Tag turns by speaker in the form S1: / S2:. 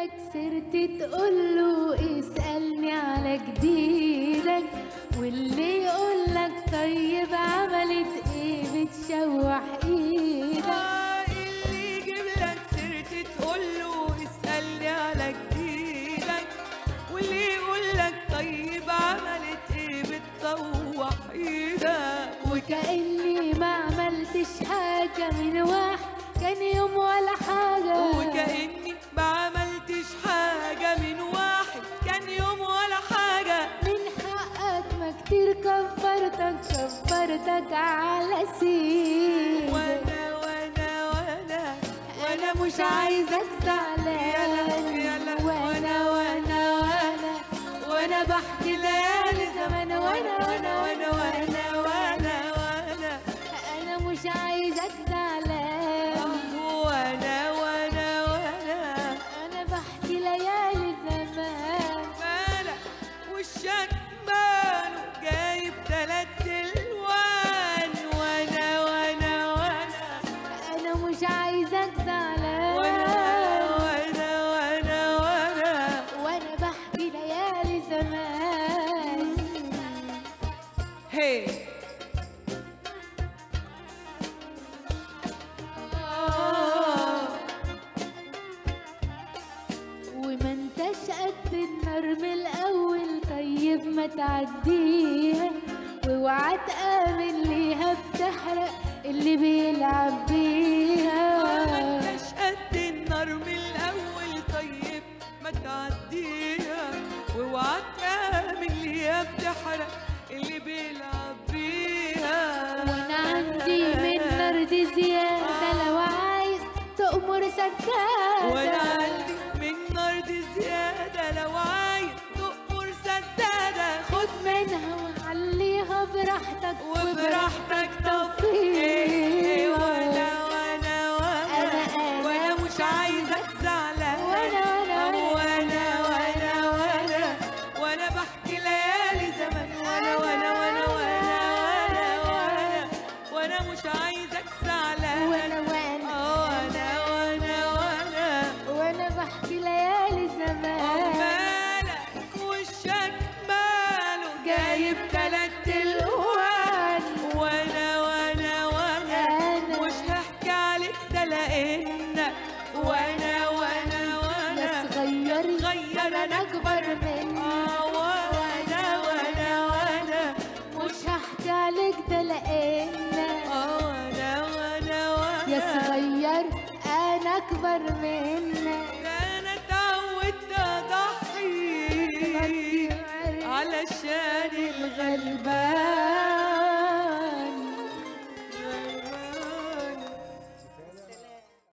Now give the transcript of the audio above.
S1: لك سيرتي تقوله اسألني على جديدك واللي يقولك طيب عملت ايه بتشوح ايدك
S2: آه، اللي يجيب لك سيرتي تقول له اسألني على جديدك واللي يقول لك طيب عملت ايه بتطوح ايدك
S1: وكأني ما عملتش حاجة من واحد كان يوم ولا حاجة
S2: وكأني ما عملتش حاجة من واحد كان يوم ولا حاجة
S1: من حقك ما كتير كبرتك كبرتك على سيدك
S2: وانا وانا وانا
S1: انا مش عايزك زعلان
S2: يلا،
S1: وانا وانا وانا وانا بحكي ليالي زمان وانا وانا وانا وانا
S2: وانا وانا
S1: انا مش عايزك زعلان
S2: وانا وانا وانا
S1: انا بحكي ليالي زمان
S2: مالك وشك ماله جايب تلات الوان وانا وانا وانا
S1: انا مش عايزك زعلان
S2: وانا وانا وانا وانا
S1: وانا بحكي ليالي زمان
S2: هي
S1: وما انتش قد النار من الاول طيب ما تعديها واوعى تآمن ليها بتحرق اللي بيلعب بيها
S2: مالناش قد النار من الاول طيب ما تعديها واوعى تآمن ليها بتحرق اللي بيلعب بيها
S1: وانا عندي من نار دي زيادة لو عايز تأمر سدادة
S2: وانا عندي من نار دي زيادة لو عايز تأمر سدادة
S1: خد منها وحليها براحتك
S2: وبراحتك
S1: طفيها.
S2: وانا وانا وانا
S1: أنا- أنا.
S2: وانا مش عايزك زعلان
S1: وأنا- وأنا- وأنا.
S2: وانا وانا وانا وانا بحكي ليالي زمان وانا وانا وانا وانا وانا وانا وانا مش عايزك زعلان
S1: وانا وانا
S2: آه، وانا وانا وانا
S1: وانا بحكي ليالي زمان
S2: مالك وشك ماله جايب تلات الوان وانا وانا وانا
S1: أنا.
S2: مش هحكي عليك ده لانك وانا وانا
S1: يا
S2: وانا
S1: صغير
S2: صغير
S1: انا اكبر منك
S2: آه، وانا وانا وانا
S1: مش هحكي عليك ده لانك
S2: آه، وانا وانا
S1: يا
S2: وانا
S1: صغير انا اكبر منك
S2: انا اتعودت اضحي علشان الغلبان